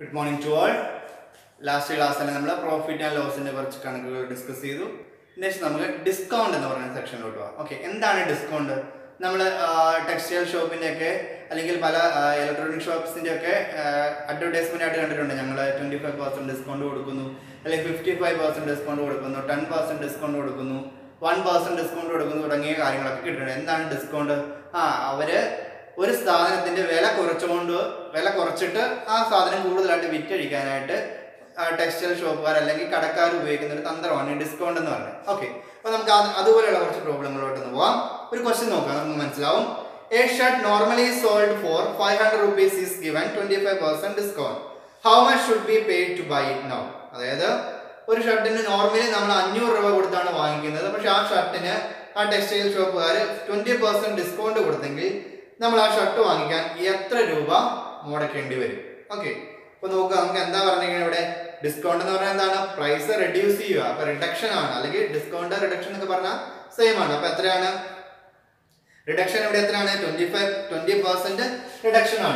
Good morning to all last ക്ലാസ്സിൽ നമ്മൾ profit and ലോസിന്റെ കുറച്ച് കണക്കുകൾ ഡിസ്കസ് ചെയ്തു നെക്സ്റ്റ് നമുക്ക് ഡിസ്കൗണ്ട് എന്ന് പറയുന്ന സെക്ഷനിലോട്ട് പോകാം ഓക്കെ എന്താണ് ഡിസ്കൗണ്ട് നമ്മൾ ടെക്സ്റ്റൈൽ ഷോപ്പിന്റെ ഒക്കെ അല്ലെങ്കിൽ പല ഇലക്ട്രോണിക് ഷോപ്സിന്റെ ഒക്കെ അഡ്വർടൈസ്മെന്റ് ആയിട്ട് കണ്ടിട്ടുണ്ട് ഞങ്ങൾ ട്വന്റി ഫൈവ് പെർസെന്റ് ഡിസ്കൗണ്ട് കൊടുക്കുന്നു അല്ലെങ്കിൽ ഫിഫ്റ്റി ഫൈവ് പെർസെന്റ് ഡിസ്കൗണ്ട് കൊടുക്കുന്നു ടെൻ പെർസെന്റ് ഡിസ്കൗണ്ട് കൊടുക്കുന്നു വൺ പെർസെന്റ് ഡിസ്കൗണ്ട് കൊടുക്കുന്നു തുടങ്ങിയ കാര്യങ്ങളൊക്കെ കിട്ടുന്നുണ്ട് എന്താണ് ഡിസ്കൗണ്ട് ആ അവര് ഒരു സാധനത്തിന്റെ വില കുറച്ചുകൊണ്ട് വില കുറച്ചിട്ട് ആ സാധനം കൂടുതലായിട്ട് വിറ്റഴിക്കാനായിട്ട് ടെക്സ്റ്റൈൽ ഷോപ്പുകാർ അല്ലെങ്കിൽ കടക്കാർ ഉപയോഗിക്കുന്ന ഒരു തന്ത്രമാണ് ഈ ഡിസ്കൗണ്ട് എന്ന് പറയുന്നത് ഓക്കെ അപ്പൊ നമുക്ക് അത് അതുപോലെയുള്ള കുറച്ച് പ്രോബ്ലങ്ങളിലോട്ട് പോവാം ഒരു ക്വസ്റ്റ്യൻ നോക്കാം നമുക്ക് മനസ്സിലാവും a shirt normally sold for five hundred rupees is given twenty five percent discount how much should be paid to buy it now അതായത് ഒരു ഷർട്ടിന് നോർമലി നമ്മൾ അഞ്ഞൂറ് രൂപ കൊടുത്താണ് വാങ്ങിക്കുന്നത് പക്ഷെ ആ ഷർട്ടിന് ആ ടെക്സ്റ്റൈൽ ഷോപ്പുകാർ ട്വന്റി പെർസെന്റ് ഡിസ്കൗണ്ട് കൊടുത്തെങ്കിൽ നമ്മൾ ആ ഷർട്ട് വാങ്ങിക്കാൻ എത്ര രൂപ മുടക്കേണ്ടി വരും ഓക്കെ അപ്പൊ നോക്കുക നമുക്ക് എന്താ പറഞ്ഞിരിക്കുന്നത് ഇവിടെ ഡിസ്കൗണ്ട് എന്ന് പറഞ്ഞാൽ എന്താണ് പ്രൈസ് റെഡ്യൂസ് ചെയ്യുക അപ്പൊ റിഡക്ഷൻ ആണ് അല്ലെങ്കിൽ ഡിസ്കൗണ്ട് റിഡക്ഷൻ എന്നൊക്കെ പറഞ്ഞാൽ സെയിം ആണ് അപ്പൊ എത്രയാണ് റിഡക്ഷൻ ഇവിടെ എത്രയാണ് twenty five twenty percent reduction ആണ്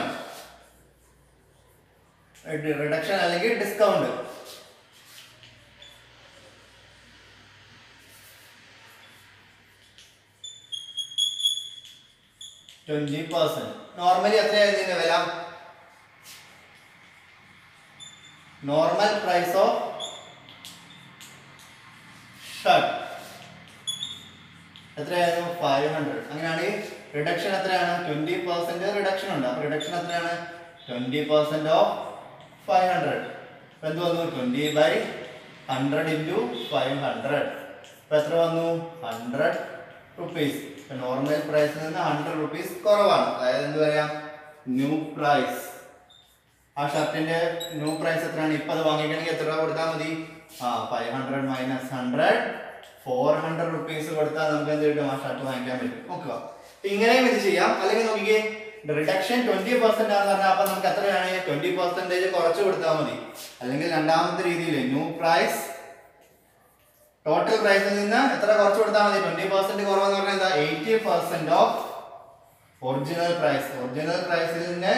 റിഡക്ഷൻ അല്ലെങ്കിൽ ഡിസ്കൗണ്ട് ട്വന്റി പെർസെന്റ് നോർമലി എത്രയായിരുന്നു ഇതിന്റെ വില നോർമൽ പ്രൈസ് ഓഫ് ഷർട്ട് എത്രയായിരുന്നു ഫൈവ് ഹൺഡ്രഡ് അങ്ങനെയാണെങ്കിൽ റിഡക്ഷൻ എത്രയാണ് ട്വന്റി പെർസെന്റ് റിഡക്ഷൻ ഉണ്ട് അപ്പൊ റിഡക്ഷൻ എത്രയാണ് twenty percent of five hundred അപ്പൊ എന്ത് വന്നു twenty by hundred into five hundred അപ്പൊ എത്ര വന്നു ഹൺഡ്രഡ് റുപ്പീസ് ഇപ്പൊ നോർമൽ പ്രൈസിൽ നിന്ന് ഹൺഡ്രഡ് റുപ്പീസ് കുറവാണ് അതായത് എന്ത് പറയാം ന്യൂ പ്രൈസ് ആ ഷർട്ടിന്റെ ന്യൂ പ്രൈസ് എത്രയാണ് ഇപ്പൊ അത് വാങ്ങിക്കണമെങ്കിൽ എത്ര രൂപ കൊടുത്താൽ മതി ആ five hundred minus hundred four hundred rupees കൊടുത്താൽ നമുക്ക് എന്ത് കിട്ടും ആ ഷർട്ട് വാങ്ങിക്കാൻ പറ്റും നോക്കുക അപ്പൊ ഇങ്ങനെയും ഇത് ചെയ്യാം അല്ലെങ്കിൽ നോക്കിക്കേ റിഡക്ഷൻ ട്വന്റി പെർസെന്റ് ആണെന്ന് പറഞ്ഞാൽ അപ്പൊ നമുക്ക് എത്രയാണ് ട്വന്റി പെർസെന്റേജ് കുറച്ച് കൊടുത്താൽ മതി അല്ലെങ്കിൽ രണ്ടാമത്തെ രീതിയിൽ ന്യൂ പ്രൈസ് ടോട്ടൽ പ്രൈസിൽ നിന്ന് എത്ര കുറച്ച് കൊടുത്താൽ മതി ട്വന്റി പെർസെന്റ് കുറവെന്ന് പറഞ്ഞാൽ എന്താ eighty percent of original price original പ്രൈസിൽ നിന്ന്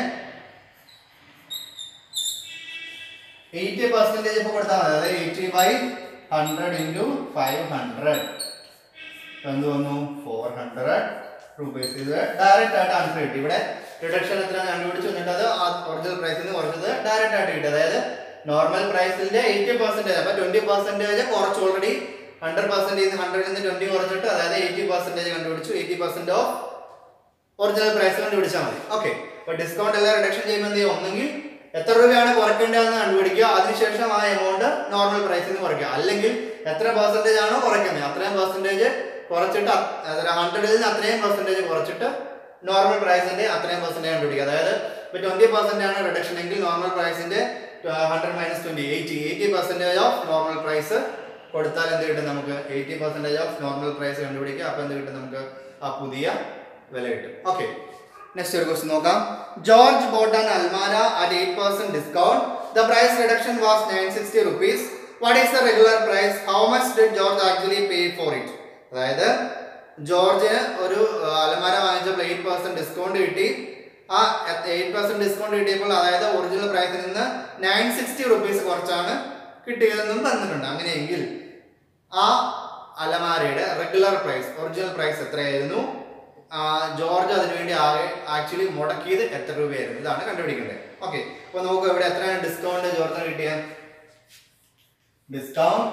എയ്റ്റി പെർസെന്റേജ് ഇപ്പൊ കൊടുത്താൽ മതി അതായത് eighty by hundred into five hundred എന്ത് വന്നു ഫോർ ഹൺഡ്രഡ് റുപ്പീസ് ഇത് ഡയറക്റ്റ് ആയിട്ട് ആൻസർ കിട്ടി ഇവിടെ റിഡക്ഷൻ എത്ര കണ്ടുപിടിച്ചു എന്നിട്ട് അത് ഒറിജിനൽ പ്രൈസിൽ നിന്ന് കുറച്ചത് ഡയറക്റ്റ് ആയിട്ട് കിട്ടി അതായത് നോർമൽ പ്രൈസിന്റെ എയ്റ്റി പെർസെന്റേജ് അപ്പൊ ട്വന്റി പെർസെന്റേജ് കുറച്ച് ഓൾറെഡി ഹൺഡ്രഡ് പെർസെന്റേജ് ഹൺഡ്രഡിൽ നിന്ന് ട്വന്റി കുറച്ചിട്ട് അതായത് എയ്റ്റി പെർസെന്റേജ് കണ്ടുപിടിച്ചു eighty percent of original price കണ്ടുപിടിച്ചാൽ മതി ഓക്കെ അപ്പൊ ഡിസ്കൗണ്ട് എല്ലാം റിഡക്ഷൻ ചെയ്യുമ്പോൾ എന്ത് ചെയ്യും ഒന്നെങ്കിൽ എത്ര രൂപയാണ് കുറയ്ക്കേണ്ടതെന്ന് കണ്ടുപിടിക്കുക അതിനുശേഷം ആ എമൗണ്ട് നോർമൽ പ്രൈസിൽ നിന്ന് കുറയ്ക്കുക അല്ലെങ്കിൽ എത്ര പെർസെന്റേജ് ആണോ കുറയ്ക്കുന്നത് അത്രയും പെർസെന്റേജ് കുറച്ചിട്ട് ഹൺഡ്രഡിൽ നിന്ന് അത്രയും പെർസെന്റേജ് കുറച്ചിട്ട് നോർമൽ പ്രൈസിന്റെ അത്രയും പെർസെന്റേജ് കണ്ടുപിടിക്കുക അതായത് ഇപ്പൊ ട്വന്റി പെർസെന്റ് ആണ് റിഡക്ഷൻ എങ്കിൽ നോർമൽ പ്രൈസിന്റെ hundred minus twenty eighty eighty percentage of normal price കൊടുത്താൽ എന്ത് കിട്ടും നമുക്ക് eighty percentage of normal price കണ്ടുപിടിക്കുക അപ്പൊ എന്ത് കിട്ടും നമുക്ക് ആ പുതിയ വില കിട്ടും ഓക്കെ നെക്സ്റ്റ് ഒരു ക്വസ്റ്റ്യൻ നോക്കാം George bought an almirah at eight percent discount the price reduction was nine sixty rupees what is the regular price how much did George actually pay for it അതായത് ജോർജിന് ഒരു അലമാര വാങ്ങിച്ചപ്പോൾ എയ്റ്റ് പെർസെന്റ് ഡിസ്കൗണ്ട് കിട്ടി ആ eight percent discount കിട്ടിയപ്പോൾ അതായത് original പ്രൈസിൽ നിന്ന് നയൻ സിക്സ്റ്റി റുപ്പീസ് കുറച്ചാണ് കിട്ടിയതെന്നും തന്നിട്ടുണ്ട് അങ്ങനെയെങ്കിൽ ആ അലമാരയുടെ റെഗുലർ പ്രൈസ് ഒറിജിനൽ പ്രൈസ് എത്രയായിരുന്നു ജോർജ് അതിനുവേണ്ടി ആകെ ആക്ച്വലി മുടക്കിയത് എത്ര രൂപയായിരുന്നു ഇതാണ് കണ്ടുപിടിക്കേണ്ടത് ഓക്കെ അപ്പൊ നോക്കുക ഇവിടെ എത്രയാണ് ഡിസ്കൗണ്ട് ജോർജിന് കിട്ടിയ ഡിസ്കൗണ്ട്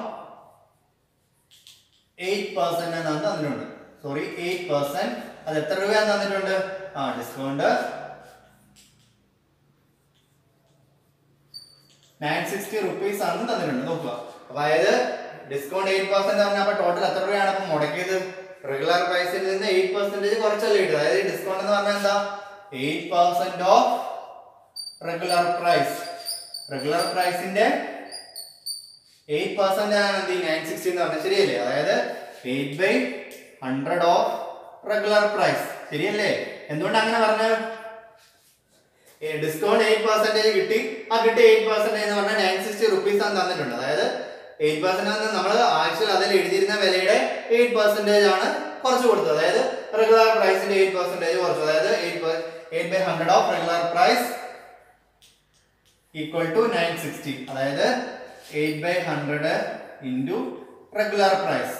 എയ്റ്റ് പെർസെന്റ് എന്നാണ് തന്നിട്ടുണ്ട് സോറി എയ്റ്റ് പെർസെന്റ് അത് എത്ര രൂപയാണ് തന്നിട്ടുണ്ട് ആ ഡിസ്കൗണ്ട് നയൻ സിക്സ്റ്റി റുപ്പീസ് ആണ് തന്നിട്ടുണ്ട് നോക്കുക അതായത് ഡിസ്കൗണ്ട് എയ്റ്റ് പെർസെന്റ് പറഞ്ഞാൽ അപ്പൊ ടോട്ടൽ എത്ര രൂപയാണ് അപ്പൊ മുടക്കിയത് റെഗുലർ പ്രൈസിൽ നിന്ന് എയ്റ്റ് പെർസെന്റേജ് കുറച്ചല്ലേ കിട്ടും അതായത് ഡിസ്കൗണ്ട് എന്ന് പറഞ്ഞാൽ എന്താ eight percent of regular price regular പ്രൈസിന്റെ എയ്റ്റ് പെർസെന്റ് ആണ് എന്ത് നയൻ സിക്സ്റ്റി എന്ന് പറഞ്ഞാൽ ശരിയല്ലേ അതായത് eight by hundred of regular price ശരിയല്ലേ എന്തുകൊണ്ട് അങ്ങനെ പറഞ്ഞത് ഡിസ്കൗണ്ട് എയ്റ്റ് പെർസെന്റേജ് കിട്ടി ആ കിട്ടിയ എയ്റ്റ് പെർസെന്റേജ് എന്ന് പറഞ്ഞാൽ നയൻ സിക്സ്റ്റി റുപ്പീസ് ആണ് തന്നിട്ടുണ്ട് അതായത് എയ്റ്റ് പെർസെന്റ് നമ്മൾ ആക്ച്വൽ അതിൽ എഴുതിയിരുന്ന വിലയുടെ എയ്റ്റ് പെർസെന്റേജ് ആണ് കുറച്ച് കൊടുത്തത് അതായത് റെഗുലർ പ്രൈസിന്റെ എയ്റ്റ് പെർസെന്റേജ് കുറച്ചു അതായത് eight eight by hundred of regular price equal to nine sixty അതായത് eight by hundred into regular price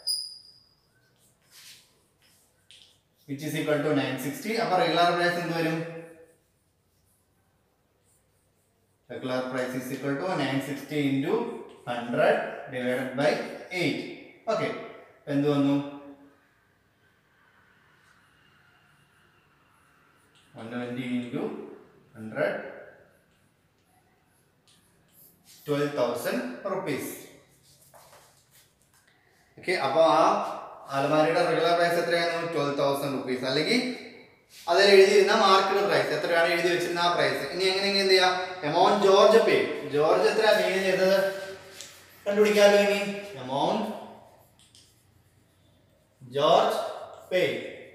which is equal to nine sixty അപ്പൊ റെഗുലർ പ്രൈസ് എന്ത് വരും regular price is equal to 960 into 100 divided by 8 okay എന്ത് വന്നു 120 into 100 12000 rupees okay അപ്പൊ ആ അലമാരിയുടെ regular price എത്രയാണ് ട്വൽവ് തൗസൻഡ് റുപ്പീസ് അല്ലെങ്കിൽ അതിൽ എഴുതിയിരുന്ന മാർക്കറ്റ് പ്രൈസ് എത്രയാണ് എഴുതി വെച്ചിരുന്ന ആ പ്രൈസ് ഇനി എങ്ങനെയെങ്കിലും എന്ത് ചെയ്യാം എമൗണ്ട് ജോർജ് പേ ജോർജ് എത്ര പേ ചെയ്തത് കണ്ടുപിടിക്കാമല്ലോ ഇനി എമൗണ്ട് ജോർജ് പേ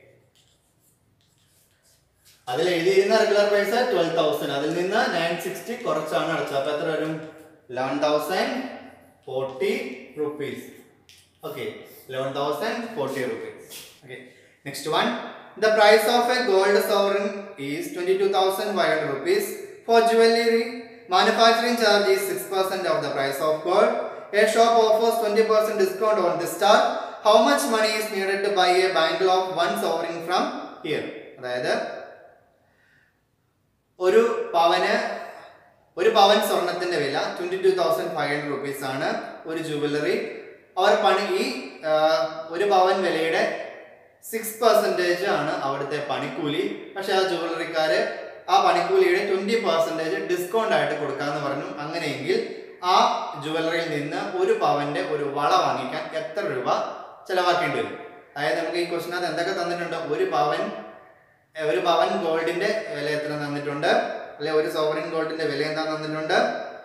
അതിൽ എഴുതിയിരുന്ന റെഗുലർ പ്രൈസ് ട്വൽവ് തൗസൻഡ് അതിൽ നിന്ന് നയൻ സിക്സ്റ്റി കുറച്ചാണ് അടച്ചത് അപ്പൊ എത്ര വരും eleven thousand forty rupees okay eleven thousand forty rupees okay next one The price of a gold sovereign is 22,500 rupees. For jewelry, manufacturing charge is 6% of the price of gold. A shop offers 20% discount on this star. How much money is needed to buy a bangle of one sovereign from here? അതായത് ഒരു പവന് ഒരു പവൻ സ്വർണത്തിന്റെ വില twenty two thousand five hundred rupees ആണ് ഒരു jewellery അവർ പണി ഈ ആ, ഒരു പവൻ വിലയുടെ സിക്സ് പെർസെൻറ്റേജ് ആണ് അവിടുത്തെ പണിക്കൂലി പക്ഷെ ആ ജുവലറിക്കാര് ആ പണിക്കൂലിയുടെ ട്വന്റി പെർസെൻറ്റേജ് ഡിസ്കൗണ്ട് ആയിട്ട് കൊടുക്കാന്ന് പറഞ്ഞു അങ്ങനെയെങ്കിൽ ആ ജുവലറിയിൽ നിന്ന് ഒരു പവന്റെ ഒരു വള വാങ്ങിക്കാൻ എത്ര രൂപ ചെലവാക്കേണ്ടി വരും അതായത് നമുക്ക് ഈ ക്വസ്റ്റിനകത്ത് എന്തൊക്കെ തന്നിട്ടുണ്ട് ഒരു പവൻ ഏ, ഒരു പവൻ ഗോൾഡിന്റെ വില എത്ര തന്നിട്ടുണ്ട് അല്ലെ ഒരു സോവറിൻ ഗോൾഡിന്റെ വില എന്താ തന്നിട്ടുണ്ട്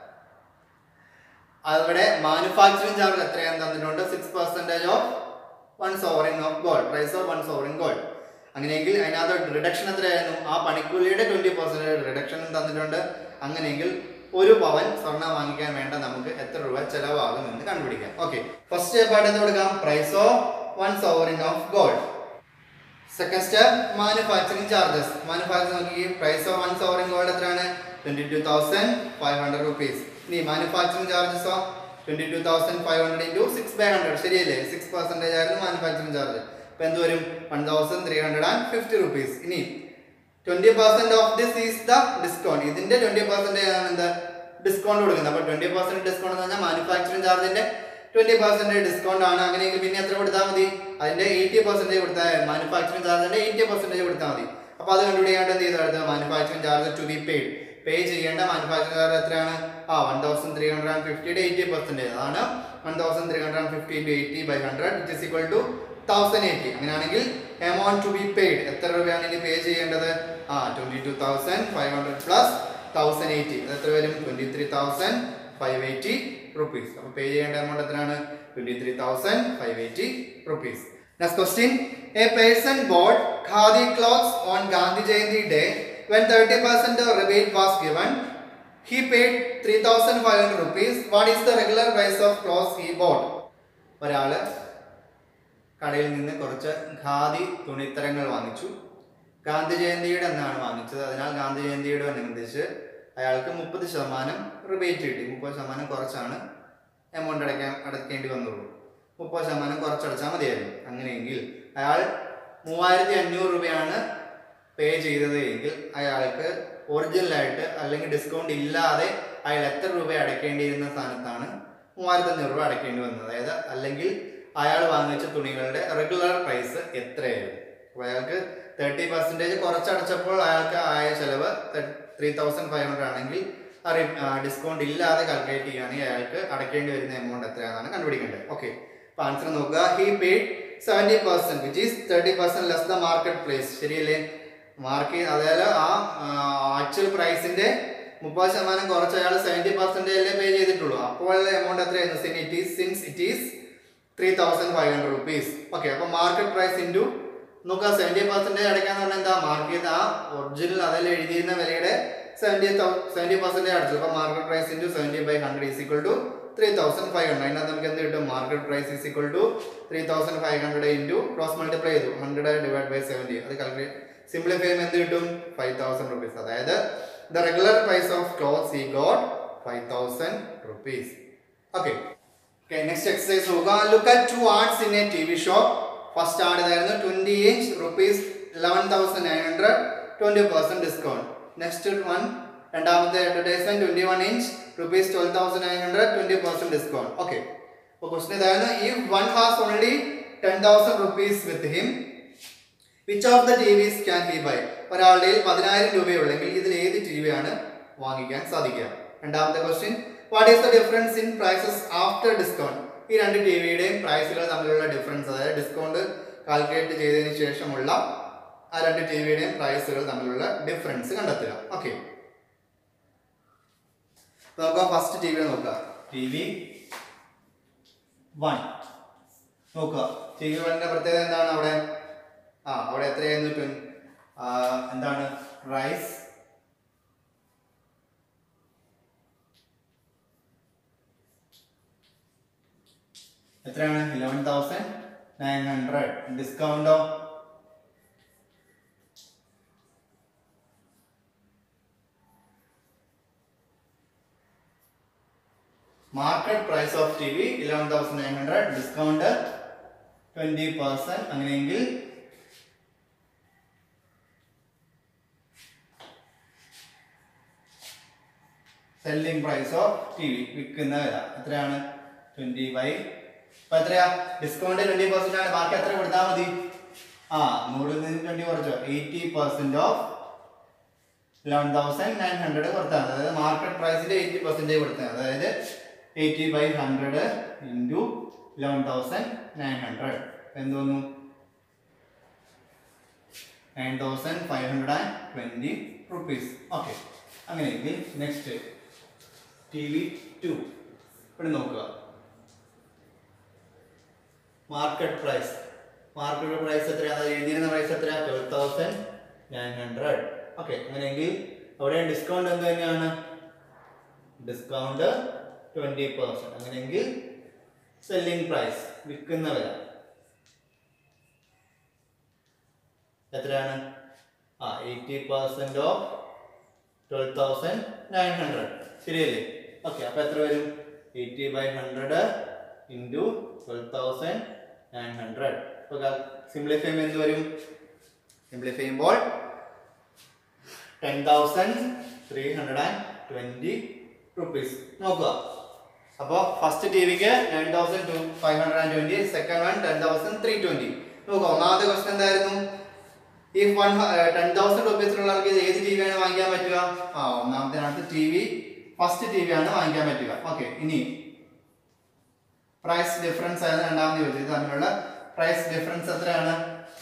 അവിടെ മാനുഫാക്ചറിങ് ചാർജ് എത്രയാന്ന് തന്നിട്ടുണ്ട് six percentage of one sovereign of gold price of one sovereign gold അങ്ങനെയെങ്കിൽ അതിനകത്ത് റിഡക്ഷൻ എത്രയായിരുന്നു ആ പണിക്കൂലിയുടെ ട്വന്റി പെർസെന്റേജ് റിഡക്ഷനും തന്നിട്ടുണ്ട് അങ്ങനെയെങ്കിൽ ഒരു പവൻ സ്വർണം വാങ്ങിക്കാൻ വേണ്ട നമുക്ക് എത്ര രൂപ ചെലവാകും എന്ന് കണ്ടുപിടിക്കാം ഓക്കെ ഫസ്റ്റ് സ്റ്റെപ്പായിട്ട് എന്ത് കൊടുക്കാം price of one sovereign of gold second step manufacturing charges manufacture നോക്കി price of one sovereign gold എത്രയാണ് twenty two thousand five hundred rupees ഇനി മാനുഫാക്ചറിങ് ചാർജസോ twenty two thousand five hundred into six by hundred ശരിയല്ലേ six percentage ആയിരുന്നു manufacturing charge ഇപ്പൊ എന്ത് വരും one thousand three hundred and fifty rupees ഇനി twenty percent of this is the discount ഇതിന്റെ twenty percentage ആണ് എന്താ ഡിസ്കൗണ്ട് കൊടുക്കുന്നത് അപ്പൊ ട്വന്റി പെർസെന്റ് ഡിസ്കൗണ്ട് എന്ന് പറഞ്ഞാൽ മാനുഫാക്ചറിങ് ചാർജിന്റെ ട്വന്റി പെർസെന്റേജ് ഡിസ്കൗണ്ട് ആണ് അങ്ങനെയെങ്കിൽ പിന്നെ എത്ര കൊടുത്താൽ മതി അതിന്റെ എയ്റ്റി പെർസെന്റേജ് കൊടുത്താൽ മാനുഫാക്ചറിങ് ചാർജിന്റെ എയ്റ്റി പെർസെന്റേജ് കൊടുത്താൽ മതി അപ്പൊ അത് കണ്ടുപിടിക്കാണ്ട് എന്ത് ചെയ്തെടുത്ത് manufacturing charge to be paid pay ചെയ്യേണ്ട മാനുഫാക്ചറിംഗ് ചാർജ് എത്രയാണ് ആ one thousand three hundred and ഫിഫ്റ്റിയുടെ എയ്റ്റി പെർസെന്റേജ് അതാണ് one thousand three hundred and fifty into eighty by hundred which is equal to thousand eighty അങ്ങനെയാണെങ്കിൽ amount to be paid എത്ര രൂപയാണ് ഇനി pay ചെയ്യേണ്ടത് ആ twenty two thousand five hundred plus thousand eighty അത് എത്ര വരും twenty three thousand five eighty rupees അപ്പൊ പേ ചെയ്യേണ്ട എമൗണ്ട് എത്രയാണ് twenty three thousand five eighty rupees next question a person bought khadi clothes on Gandhi Jayanti day when 30% rebate was given he paid 3500 rupees what is the regular price of clothes he bought ഒരാള് കടയിൽ നിന്ന് കുറച്ച് ഖാദി തുണിത്തരങ്ങൾ വാങ്ങിച്ചു ഗാന്ധി ജയന്തിയുടെ എന്നാണ് വാങ്ങിച്ചത് അതിനാൽ ഗാന്ധി ജയന്തിയുടെ അനുബന്ധിച്ച് അയാൾക്ക് മുപ്പത് ശതമാനം റിബേറ്റ് കിട്ടി മുപ്പത് ശതമാനം കുറച്ചാണ് എമൗണ്ട് അടയ്ക്കാൻ അടയ്ക്കേണ്ടി വന്നുള്ളൂ മുപ്പത് ശതമാനം കുറച്ചടച്ചാൽ മതിയായിരുന്നു അങ്ങനെയെങ്കിൽ അയാൾ മൂവായിരത്തി അഞ്ഞൂറ് രൂപയാണ് പേ ചെയ്തത് എങ്കിൽ അയാൾക്ക് ഒറിജിനലായിട്ട് അല്ലെങ്കിൽ ഡിസ്കൗണ്ട് ഇല്ലാതെ അയാൾ എത്ര രൂപ അടയ്ക്കേണ്ടിയിരുന്ന സ്ഥാനത്താണ് മൂവായിരത്തി അഞ്ഞൂറ് രൂപ അടയ്ക്കേണ്ടി വന്നത് അതായത് അല്ലെങ്കിൽ അയാൾ വാങ്ങിച്ച തുണികളുടെ റെഗുലർ പ്രൈസ് എത്രയായിരുന്നു അപ്പോൾ അയാൾക്ക് തേർട്ടി പെർസെൻറ്റേജ് കുറച്ചടച്ചപ്പോൾ അയാൾക്ക് ആയ ചെലവ് ത്രീ തൗസൻഡ് ഫൈവ് ഹൺഡ്രഡ് ആണെങ്കിൽ ഡിസ്കൗണ്ട് ഇല്ലാതെ കാൽക്കുലേറ്റ് ചെയ്യുകയാണെങ്കിൽ അയാൾക്ക് അടയ്ക്കേണ്ടി വരുന്ന എമൗണ്ട് എത്രയാണെന്നാണ് കണ്ടുപിടിക്കേണ്ടത് ഓക്കെ അപ്പോൾ ആൻസർ നോക്കുക he paid seventy percent which is thirty percent less the market price ശരിയല്ലേ മാർക്കറ്റ് അതായത് ആ ആക്ച്വൽ പ്രൈസിന്റെ മുപ്പത് ശതമാനം കുറച്ച് അയാൾ സെവൻറ്റി പെർസെൻറ്റേജ് പേ ചെയ്തിട്ടുള്ളൂ അപ്പോൾ എമൗണ്ട് എത്രയായിരുന്നു since it is since it is three thousand five hundred rupees okay അപ്പോൾ മാർക്കറ്റ് പ്രൈസ് ഇൻറ്റു നോക്കുക സെവൻറ്റി പെർസെൻറ്റേജ് അടയ്ക്കാന്ന് പറഞ്ഞാൽ എന്താ മാർക്കറ്റ് ആ ഒറിജിനൽ അതിൽ എഴുതിയിരുന്ന വിലയുടെ സെവൻറ്റി സെവൻറ്റി പെർസെൻറ്റേജ് അടച്ചു അപ്പോൾ market price into seventy by hundred is equal to three thousand five hundred അതിനകത്ത് നമുക്ക് എന്ത് കിട്ടും market price is equal to three thousand five hundred into cross multiply ചെയ്തു ഹൺഡ്രഡ് ഡിവൈഡ് ബൈ സെവൻറ്റി അത് calculate simplify ചെയ്യുമ്പോൾ എന്ത് കിട്ടും five thousand rupees അതായത് the regular price of clothes he got 5000 rupees okay okay next exercise നോക്കുക look at two ads in a tv shop first ad ഇതായിരുന്നു 20 inch rupees 11900 20% discount next one രണ്ടാമത്തെ advertisement 21 inch rupees 12900 20% discount okay അപ്പോൾ question ഇതായിരുന്നു if one has only 10000 rupees with him which of the TVs can he buy ഒരാളുടെ കയ്യിൽ പതിനായിരം രൂപയുള്ളെങ്കിൽ ഇതിൽ ഏത് T V ആണ് വാങ്ങിക്കാൻ സാധിക്കുക രണ്ടാമത്തെ question what is the difference in prices after discount ഈ രണ്ട് ടി വിയുടെയും പ്രൈസുകൾ തമ്മിലുള്ള ഡിഫറൻസ് അതായത് ഡിസ്കൗണ്ട് കാൽക്കുലേറ്റ് ചെയ്തതിന് ശേഷമുള്ള ആ രണ്ട് ടി വിയുടെയും പ്രൈസുകൾ തമ്മിലുള്ള ഡിഫറൻസ് കണ്ടെത്തുക ഓക്കെ നോക്കാം ഫസ്റ്റ് ടി വി നോക്കുക ടി വി വൺ നോക്കുക ടി വി വണ്ണിന്റെ പ്രത്യേകത എന്താണ് അവിടെ ആ അവിടെ എത്രയായിരുന്നു ട്വൻ എന്താണ് റൈസ് എത്രയാണ് ഇലവൻ തൗസൻഡ് നയൻ ഹൺഡ്രഡ് ഡിസ്കൗണ്ടോ market price of T V eleven thousand nine hundred discount twenty percent അങ്ങനെയെങ്കിൽ selling price of T V വിൽക്കുന്ന വില എത്രയാണ് ട്വന്റി ബൈ ഇപ്പൊ എത്രയാ ഡിസ്കൗണ്ട് ട്വന്റി പെർസെന്റ് ആണ് ബാക്കി എത്ര കൊടുത്താൽ മതി ആ നൂറിൽ നിന്ന് ട്വന്റി കുറച്ചോ eighty percent of eleven thousand nine hundred കൊടുത്താൽ മതി അതായത് മാർക്കറ്റ് പ്രൈസിന്റെ എയ്റ്റി പെർസെന്റേജ് കൊടുത്താൽ മതി അതായത് eighty by hundred into eleven thousand nine hundred എന്ത് വന്നു nine thousand five hundred and twenty rupees okay അങ്ങനെയെങ്കിൽ നെക്സ്റ്റ് ടി വി ടു ഇവിടെ നോക്കുക മാർക്കറ്റ് പ്രൈസ് മാർക്കറ്റ് പ്രൈസ് എത്രയാണ് എഴുതിയിരുന്ന പ്രൈസ് എത്രയാ twelve thousand nine hundred okay അങ്ങനെയെങ്കിൽ അവിടെ ഡിസ്കൗണ്ട് എന്ത് തന്നെയാണ് ഡിസ്കൗണ്ട് ട്വന്റി പെർസെന്റ് അങ്ങനെയെങ്കിൽ സെല്ലിംഗ് പ്രൈസ് വിൽക്കുന്ന വില എത്രയാണ് ആ eighty percent of twelve thousand nine hundred ശരിയല്ലേ ഓക്കെ അപ്പൊ എത്ര വരും eighty by hundred into twelve thousand nine hundred ഇപ്പൊ സിംപ്ലിഫൈ ചെയ്യുമ്പോൾ എന്ത് വരും സിംപ്ലിഫൈ ചെയ്യുമ്പോൾ ten thousand three hundred and twenty rupees നോക്കുക അപ്പോൾ ഫസ്റ്റ് ടി വിക്ക് nine thousand two five hundred and twenty second one ten thousand three twenty നോക്കുക ഒന്നാമത്തെ ക്വസ്റ്റൻ എന്തായിരുന്നു ഈ വൺ ടെൻ തൗസൻഡ് റുപ്പീസിലുള്ള ആൾക്ക് ഇത് ഏത് ടി വി ആണ് വാങ്ങിക്കാൻ പറ്റുക ആ ഒന്നാമത്തിനകത്ത് T V first T V ആണ് വാങ്ങിക്കാൻ പറ്റുക ഓക്കെ ഇനി പ്രൈസ് ഡിഫറൻസ് ആയിരുന്നു രണ്ടാമത് ചോദിച്ചത് തമ്മിലുള്ള പ്രൈസ് ഡിഫറൻസ് എത്രയാണ്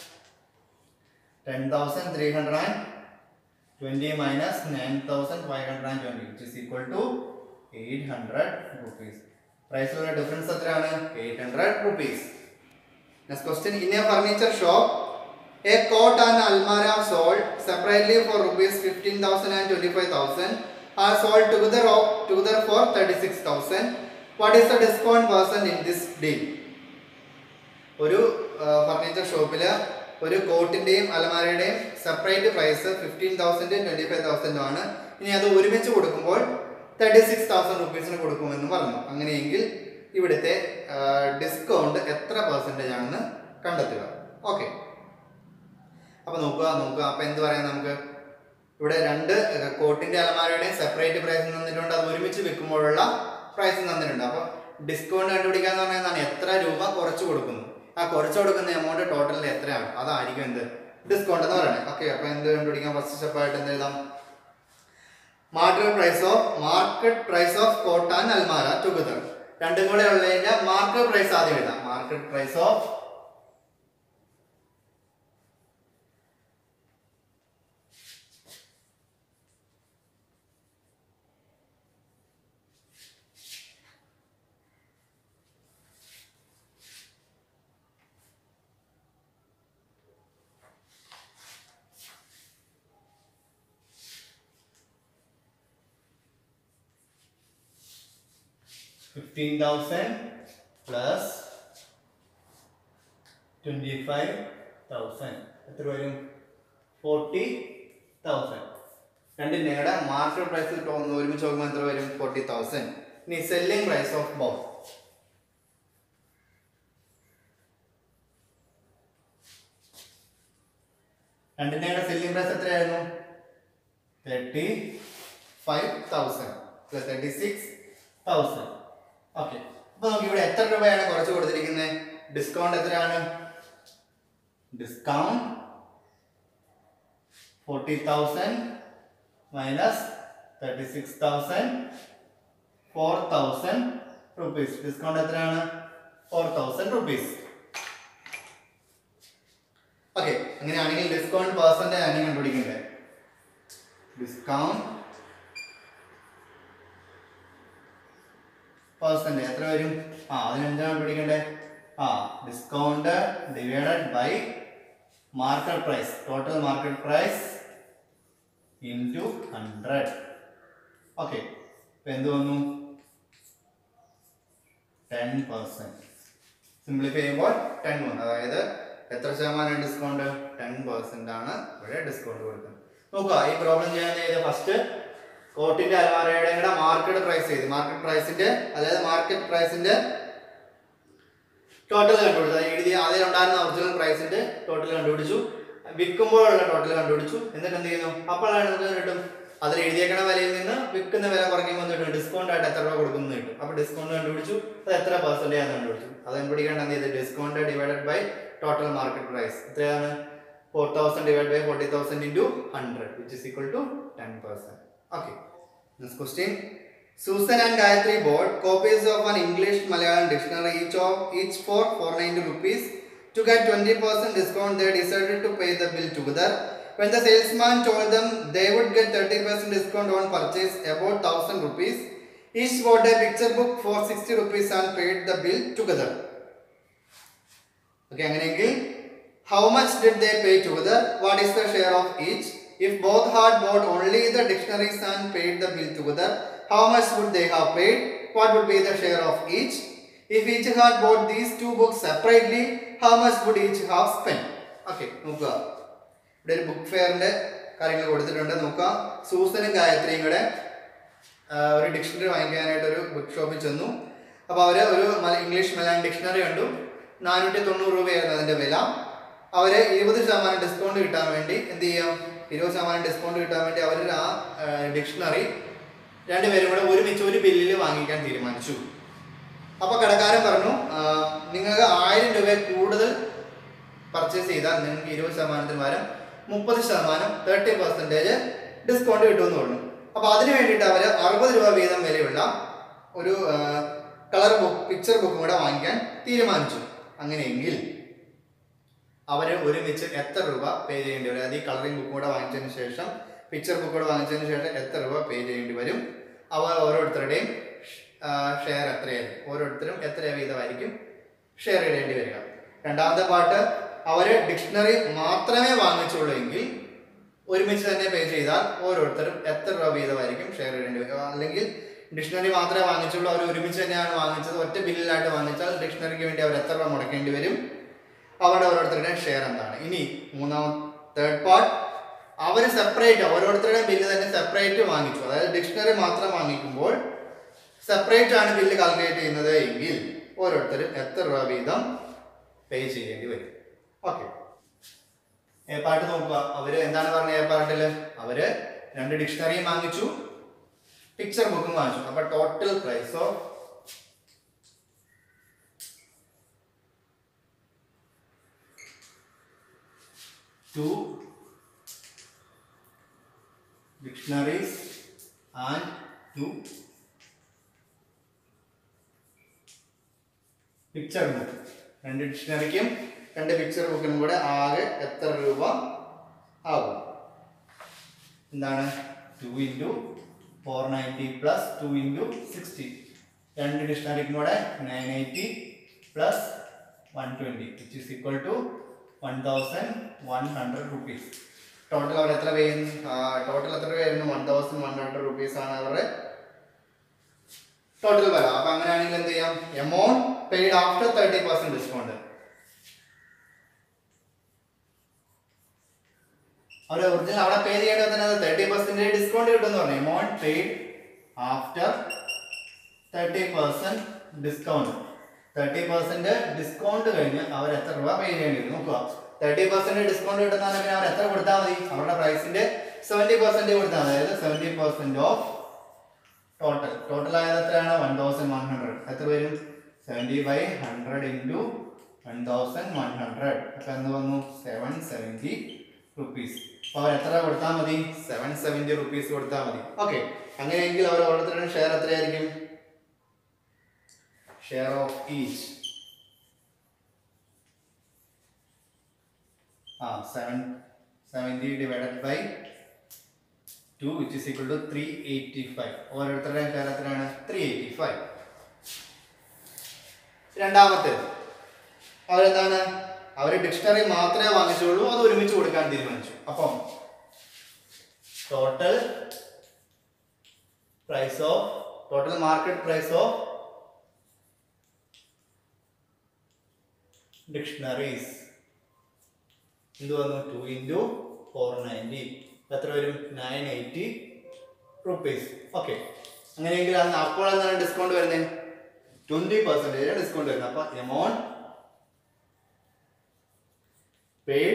ten thousand three hundred and twenty minus nine thousand five hundred and twenty which is equal to eight hundred rupees പ്രൈസിലുള്ള ഡിഫറൻസ് എത്രയാണ് eight hundred rupees next question in a furniture shop A cot and almara sold separately for rupees 15,000 and 25,000 are sold together, of, together for 36,000. What is the discount percent in this deal? ഒരു furniture ഷോപ്പിൽ ഒരു കോട്ടിന്റെയും അലമാരയുടെയും separate price fifteen thousand twenty five തൗസൻഡും ആണ് ഇനി അത് ഒരുമിച്ച് കൊടുക്കുമ്പോൾ തേർട്ടി സിക്സ് തൗസൻഡ് റുപ്പീസിന് കൊടുക്കുമെന്ന് പറഞ്ഞു അങ്ങനെയെങ്കിൽ ഇവിടുത്തെ ഡിസ്കൗണ്ട് എത്ര പെർസെൻറ്റേജ് ആണെന്ന് കണ്ടെത്തുക ഓക്കെ അപ്പൊ നോക്കുക നോക്കുക അപ്പൊ എന്ത് പറയാം നമുക്ക് ഇവിടെ രണ്ട് കോട്ടിന്റെ അലമാരയുടെയും സെപ്പറേറ്റ് പ്രൈസ് തന്നിട്ടുണ്ട് അത് ഒരുമിച്ച് വെക്കുമ്പോഴുള്ള പ്രൈസ് തന്നിട്ടുണ്ട് അപ്പൊ ഡിസ്കൗണ്ട് കണ്ടുപിടിക്കാന്ന് പറഞ്ഞാൽ എന്താണ് എത്ര രൂപ കുറച്ച് കൊടുക്കുന്നു ആ കുറച്ച് കൊടുക്കുന്ന എമൗണ്ട് ടോട്ടലിൽ എത്രയാണ് അതായിരിക്കും എന്ത് ഡിസ്കൗണ്ട് എന്ന് പറയുന്നത് ഓക്കെ അപ്പൊ എന്ത് കണ്ടുപിടിക്കാം ഫസ്റ്റ് സ്റ്റെപ്പ് ആയിട്ട് എന്ത് എഴുതാം market price of market price of cot and almirah together രണ്ടും കൂടെ ഉള്ളതിന്റെ മാർക്കറ്റ് പ്രൈസ് ആദ്യം എഴുതാം market price of fifteen thousand plus twenty five thousand എത്ര വരും ഫോർട്ടി തൗസൻഡ് രണ്ടിൻ്റെ കൂടെ മാർക്കറ്റ് പ്രൈസ് ഒരുമിച്ച് നോക്കുമ്പോൾ എത്ര വരും ഫോർട്ടി തൗസൻഡ് ഇനി സെല്ലിംഗ് പ്രൈസ് ഓഫ് ബോത്ത് രണ്ടിൻ്റെ കൂടെ സെല്ലിംഗ് പ്രൈസ് എത്രയായിരുന്നു thirty five thousand plus thirty six thousand okay അപ്പൊ നമുക്ക് ഇവിടെ എത്ര രൂപയാണ് കുറച്ച് കൊടുത്തിരിക്കുന്നത് ഡിസ്കൗണ്ട് എത്രയാണ് discount forty thousand minus thirty six thousand four thousand rupees discount എത്രയാണ് ഫോർ തൗസൻഡ് റുപ്പീസ് ഓക്കെ അങ്ങനെയാണെങ്കിൽ ഡിസ്കൗണ്ട് പെർസെൻറ്റേജ് ആണ് കണ്ടുപിടിക്കേണ്ടത് ഡിസ്കൗണ്ട് പെർസെൻറ്റേജ് എത്ര വരും ആ അതിനെന്താണ് പിടിക്കണ്ടേ ആ discount divided by market price total market price into hundred okay ഇപ്പം എന്ത് വന്നു ടെൻ പെർസെൻറ്റ് സിംപ്ലിഫൈ ചെയ്യുമ്പോൾ ടെൻ വന്നു അതായത് എത്ര ശതമാനം ഡിസ്കൗണ്ട് ടെൻ പെർസെൻ്റ് ആണ് ഇവിടെ ഡിസ്കൗണ്ട് കൊടുക്കുന്നത് നോക്കുക ഈ പ്രോബ്ലം ചെയ്യാൻ ചെയ്ത് ഫസ്റ്റ് കോട്ടിന്റെ അലമാരയുടെ കൂടെ മാർക്കറ്റ് പ്രൈസ് ചെയ്ത് മാർക്കറ്റ് പ്രൈസിന്റെ അതായത് മാർക്കറ്റ് പ്രൈസിന്റെ ടോട്ടൽ കണ്ടുപിടിച്ചു അത് എഴുതി ആദ്യം ഉണ്ടായിരുന്ന ഒറിജിനൽ പ്രൈസിന്റെ ടോട്ടൽ കണ്ടുപിടിച്ചു വിൽക്കുമ്പോഴുള്ള ടോട്ടൽ കണ്ടുപിടിച്ചു എന്നിട്ട് എന്ത് ചെയ്യുന്നു അപ്പോഴാണ് നമുക്ക് കിട്ടും അതിൽ എഴുതിയേക്കണ വിലയിൽ നിന്ന് വിൽക്കുന്ന വില കുറയ്ക്കുമ്പോൾ എന്ത് കിട്ടും ഡിസ്കൗണ്ട് ആയിട്ട് എത്ര രൂപ കൊടുക്കുന്നു കിട്ടും അപ്പോൾ ഡിസ്കൗണ്ട് കണ്ടുപിടിച്ചു അത് എത്ര പെർസെൻറ്റേജ് ആണ് കണ്ടുപിടിച്ചു അത് കണ്ടുപിടിക്കേണ്ട എന്ത് ചെയ്ത് discount divided by total market price എത്രയാണ് four thousand divide by forty thousand into hundred which is equal to ten percent Okay. Next question. Susan and Gayatri bought copies of an English Malayalam dictionary each of each for 490 rupees. To get 20% discount, they decided to pay the bill together. When the salesman told them they would get 30% discount on purchase about 1000 rupees, each bought a picture book for 60 rupees and paid the bill together. Okay, അങ്ങനെയെങ്കിൽ how much did they pay together? What is the share of each? If both had bought only the dictionaries and paid the bill together, how much would they have paid? What would be the share of each? If each had bought these two books separately, how much would each have spent? Okay, നോക്കുക ഇവിടെ ഒരു book ഫെയറിന്റെ കാര്യങ്ങൾ കൊടുത്തിട്ടുണ്ട് നോക്കുക സൂസനും ഗായത്രിയും കൂടെ ആ, ഒരു dictionary വാങ്ങിക്കാനായിട്ട് ഒരു ബുക്ക് ഷോപ്പിൽ ചെന്നു അപ്പോൾ അവർ ഒരു മല- ഇംഗ്ലീഷ് മലയാളം ഡിക്ഷണറി കണ്ടു നാനൂറ്റി തൊണ്ണൂറ് രൂപയായിരുന്നു അതിൻ്റെ വില അവർ ഇരുപത് ശതമാനം ഡിസ്കൗണ്ട് കിട്ടാൻ വേണ്ടി എന്ത് ചെയ്യാം ഇരുപത് ശതമാനം ഡിസ്കൗണ്ട് കിട്ടാൻ വേണ്ടി അവർ ആ ഡിക്ഷണറി രണ്ടുപേരും കൂടെ ഒരുമിച്ച് ഒരു ബില്ലിൽ വാങ്ങിക്കാൻ തീരുമാനിച്ചു അപ്പോൾ കടക്കാരൻ പറഞ്ഞു ആ, നിങ്ങൾക്ക് ആയിരം രൂപ കൂടുതൽ പർച്ചേസ് ചെയ്താൽ നിങ്ങൾക്ക് ഇരുപത് ശതമാനത്തിന് പകരം മുപ്പത് ശതമാനം തേർട്ടി പെർസെൻറ്റേജ് ഡിസ്കൗണ്ട് കിട്ടുമെന്ന് പറഞ്ഞു അപ്പോൾ അതിന് വേണ്ടിയിട്ട് അവർ അറുപത് രൂപ വീതം വിലയുള്ള ഒരു കളർ ബുക്ക് പിക്ചർ ബുക്കും കൂടെ വാങ്ങിക്കാൻ തീരുമാനിച്ചു അങ്ങനെയെങ്കിൽ അവർ ഒരുമിച്ച് എത്ര രൂപ പേ ചെയ്യേണ്ടി വരും അതായത് ഈ കളറിംഗ് ബുക്ക് കൂടെ വാങ്ങിച്ചതിന് ശേഷം പിക്ചർ ബുക്ക് കൂടെ വാങ്ങിച്ചതിന് ശേഷം എത്ര രൂപ പേ ചെയ്യേണ്ടി വരും അവ ഓരോരുത്തരുടെയും ഷെയർ എത്രയായിരിക്കും ഓരോരുത്തരും എത്ര വീതമായിരിക്കും ഷെയർ ഇടേണ്ടി വരിക രണ്ടാമത്തെ പാട്ട് അവർ ഡിക്ഷണറി മാത്രമേ വാങ്ങിച്ചുള്ളൂ എങ്കിൽ ഒരുമിച്ച് തന്നെ പേ ചെയ്താൽ ഓരോരുത്തരും എത്ര രൂപ വീതമായിരിക്കും ഷെയർ ഇടേണ്ടി വരിക അല്ലെങ്കിൽ ഡിക്ഷണറി മാത്രമേ വാങ്ങിച്ചുള്ളൂ അവർ ഒരുമിച്ച് തന്നെയാണ് വാങ്ങിച്ചത് ഒറ്റ ബില്ലിലായിട്ട് വാങ്ങിച്ചാൽ ഡിക്ഷണറിക്ക് വേണ്ടി അവർ എത്ര രൂപ മുടക്കേണ്ടി വരും അവരുടെ ഓരോരുത്തരുടെയും ഷെയർ എന്താണ് ഇനി മൂന്നാം തേർഡ് പാർട്ട് അവർ സെപ്പറേറ്റ് ഓരോരുത്തരുടെയും ബില്ല് തന്നെ സെപ്പറേറ്റ് വാങ്ങിച്ചു അതായത് ഡിക്ഷണറി മാത്രം വാങ്ങിക്കുമ്പോൾ സെപ്പറേറ്റ് ആണ് ബില്ല് കാൽക്കുലേറ്റ് ചെയ്യുന്നത് എങ്കിൽ ഓരോരുത്തരും എത്ര രൂപ വീതം പേ ചെയ്യേണ്ടി വരും ഓക്കെ എ പാർട്ട് നോക്കുക അവര് എന്താണ് പറഞ്ഞത് എ പാർട്ടിൽ അവര് രണ്ട് ഡിക്ഷണറിയും വാങ്ങിച്ചു പിക്ചർ ബുക്കും വാങ്ങിച്ചു അപ്പൊ total price of two dictionaries and two picture book രണ്ട് ഡിക്ഷണറിക്കും രണ്ട് പിക്ചർ ബുക്കിനും കൂടെ ആകെ എത്ര രൂപ ആകും എന്താണ് two into four ninety plus two into sixty രണ്ട് ഡിക്ഷണറിക്കും കൂടെ nine eighty plus one twenty which is equal to one thousand one hundred rupees total അവർ എത്ര പേരുന്നു ടോട്ടൽ എത്ര പേരുന്നു one thousand one hundred rupees ആണ് അവരുടെ ടോട്ടൽ വില അപ്പൊ അങ്ങനെയാണെങ്കിൽ എന്ത് ചെയ്യാം amount paid after thirty percent discount അവർ ഒറിജിനൽ അവിടെ പേ ചെയ്യേണ്ടത് തന്നെ തേർട്ടി പെർസെന്റ് ഡിസ്കൗണ്ട് കിട്ടുമെന്ന് പറഞ്ഞു amount paid after thirty percent discount thirty percent discount കഴിഞ്ഞ് അവർ എത്ര രൂപ പേ ചെയ്യേണ്ടി വരും നോക്കുക തേർട്ടി പെർസെന്റ് ഡിസ്കൗണ്ട് കിട്ടുന്ന പിന്നെ അവർ എത്ര കൊടുത്താൽ മതി അവരുടെ പ്രൈസിന്റെ സെവന്റി പെർസെന്റ് കൊടുത്താൽ മതി അതായത് seventy percent of total total ആയത് എത്രയാണ് വൺ തൗസൻഡ് വൺ ഹൺഡ്രഡ് എത്ര വരും seventy by hundred into one thousand one hundred അപ്പം എന്ന് വന്നു സെവൻ സെവൻറ്റി റുപ്പീസ് അപ്പോൾ അവർ എത്ര കൊടുത്താൽ മതി സെവൻ സെവൻറ്റി റുപ്പീസ് കൊടുത്താൽ മതി ഓക്കെ അങ്ങനെയെങ്കിൽ അവർ ഓരോരുത്തരുടെ ഷെയർ എത്രയായിരിക്കും share of each ah seven seventy divided by two which is equal to three eighty five ഓരോരുത്തരുടെയും ഷെയർ എത്രയാണ് ത്രീ എയ്റ്റി ഫൈവ് രണ്ടാമത്തേത് അവരെന്താണ് അവർ ഡിക്ഷണറി മാത്രമേ വാങ്ങിച്ചുള്ളൂ അത് ഒരുമിച്ച് കൊടുക്കാൻ തീരുമാനിച്ചു അപ്പം total price of total market price of dictionaries എന്ത് വന്നു ടു ഇൻറ്റു ഫോർ നയൻറ്റി എത്ര വരും നയൻ എയ്റ്റി റുപ്പീസ് ഓക്കെ അങ്ങനെയെങ്കിൽ അന്ന് അപ്പോൾ എന്താണ് ഡിസ്കൗണ്ട് വരുന്നത് ട്വന്റി പെർസെൻറ്റേജ് ഡിസ്കൗണ്ട് വരുന്നത് അപ്പൊ എമൗണ്ട് പെയ്ഡ്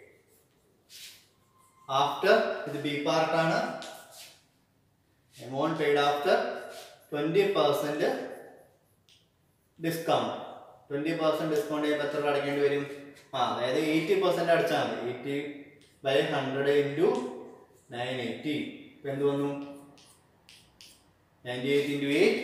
ആഫ്റ്റർ ഇത് ബി പാർട്ടാണ് amount paid after twenty percent discount twenty percent discount ചെയ്യുമ്പോൾ എത്ര രൂപ അടയ്ക്കേണ്ടി വരും ആ അതായത് എയ്റ്റി പെർസെന്റ് അടച്ചാൽ മതി eighty by hundred into nine eighty ഇപ്പം എന്ത് വന്നു ninety eight into eight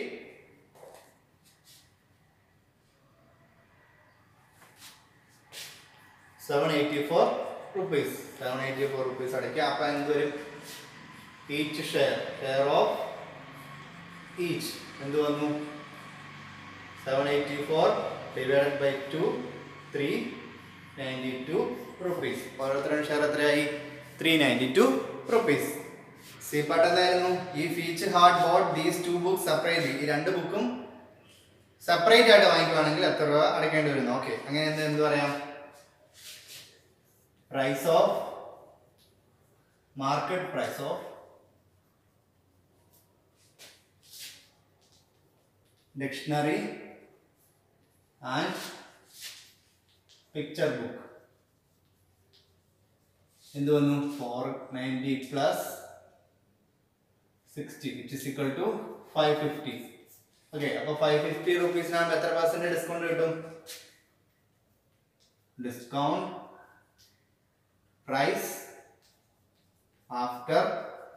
seven eighty four rupees seven eighty four rupees അടയ്ക്കുക അപ്പം എന്ത് വരും each share share of each എന്ത് വന്നു seven eighty four divided by two three ninety two rupees ഓരോരുത്തരുടെ ഷെയർ എത്രയായി three ninety two rupees C part എന്തായിരുന്നു if each had bought these two books separately ഈ രണ്ട് ബുക്കും സെപ്പറേറ്റ് ആയിട്ട് വാങ്ങിക്കുവാണെങ്കിൽ എത്ര രൂപ അടയ്ക്കേണ്ടി വരുന്നു ഓക്കെ അങ്ങനെ എന്ത് എന്ത് പറയാം price of market price of dictionary and picture book എന്ത് വന്നു four ninety plus sixty which is equal to five fifty okay അപ്പോൾ ഫൈവ് ഫിഫ്റ്റി റുപ്പീസിനാകുമ്പോൾ എത്ര പെർസെൻറ്റ് ഡിസ്കൗണ്ട് കിട്ടും discount price after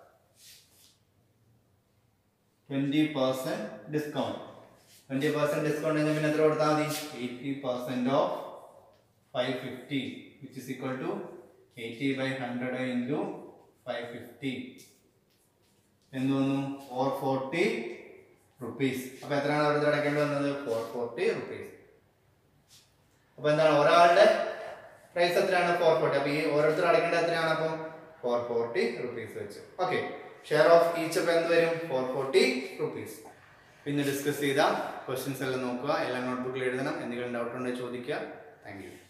twenty percent discount twenty percent discount കഴിഞ്ഞാൽ പിന്നെ എത്ര കൊടുത്താൽ മതി eighty percent of five fifty which is equal to eighty by hundred into five fifty എന്ത് വന്നു ഫോർ ഫോർട്ടി റുപ്പീസ് അപ്പോൾ എത്രയാണ് അവർക്ക് അടയ്ക്കേണ്ടി വന്നത് ഫോർ ഫോർട്ടി റുപ്പീസ് അപ്പോൾ എന്താണ് ഒരാളുടെ പ്രൈസ് എത്രയാണ് ഫോർ ഫോർട്ടി അപ്പോൾ ഈ ഓരോരുത്തർ അടയ്ക്കേണ്ടത് എത്രയാണ് അപ്പം ഫോർ ഫോർട്ടി റുപ്പീസ് വെച്ച് ഓക്കെ ഷെയർ ഓഫ് ഈച്ച് അപ്പോൾ എന്ത് വരും ഫോർ ഫോർട്ടി റുപ്പീസ് പിന്നെ ഡിസ്കസ് ചെയ്ത ക്വസ്റ്റ്യൻസ് എല്ലാം നോക്കുക എല്ലാം നോട്ട്ബുക്കിൽ എഴുതണം എന്തെങ്കിലും ഡൗട്ട് ഉണ്ടെങ്കിൽ ചോദിക്കുക താങ്ക് യു